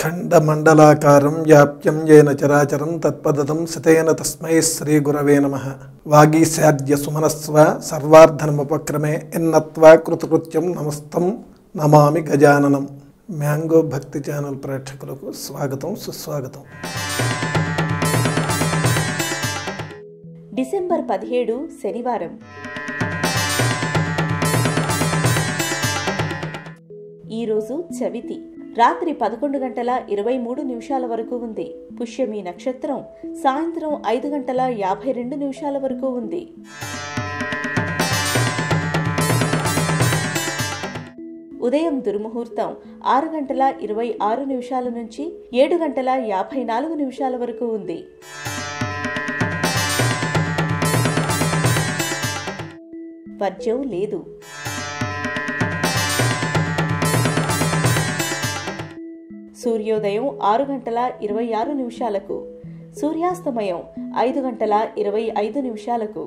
ఖండమండలాకారం వ్యాప్యం ఏన చరాచరం తత్పదం సితేన తస్మై శ్రీ గురవే నమ వాగీశాద్య సుమనస్వ సర్వార్ధనముపక్రమే ఎన్నత్వా కృతకృత్యం నమస్తం నమామి గజాననం మ్యాంగో భక్తి ఛానల్ ప్రేక్షకులకు స్వాగతం సుస్వాగతం డిసెంబర్ పదిహేడు శనివారం ఈరోజు చవితి రాత్రి పదకొండు గంటల ఇరవై మూడు నిమిషాల వరకు ఉంది పుష్యమి నక్షత్రం సాయంత్రం ఐదు గంటల యాభై రెండు నిమిషాల వరకు ఉంది ఉదయం దుర్ముహూర్తం ఆరు గంటల ఇరవై ఆరు నిమిషాల నుంచి ఏడు గంటల యాభై నాలుగు నిమిషాల వరకు ఉంది వర్జ్యం లేదు సూర్యోదయం ఆరు గంటల ఇరవై ఆరు నిమిషాలకు సూర్యాస్తమయం ఐదు గంటల ఇరవై ఐదు నిమిషాలకు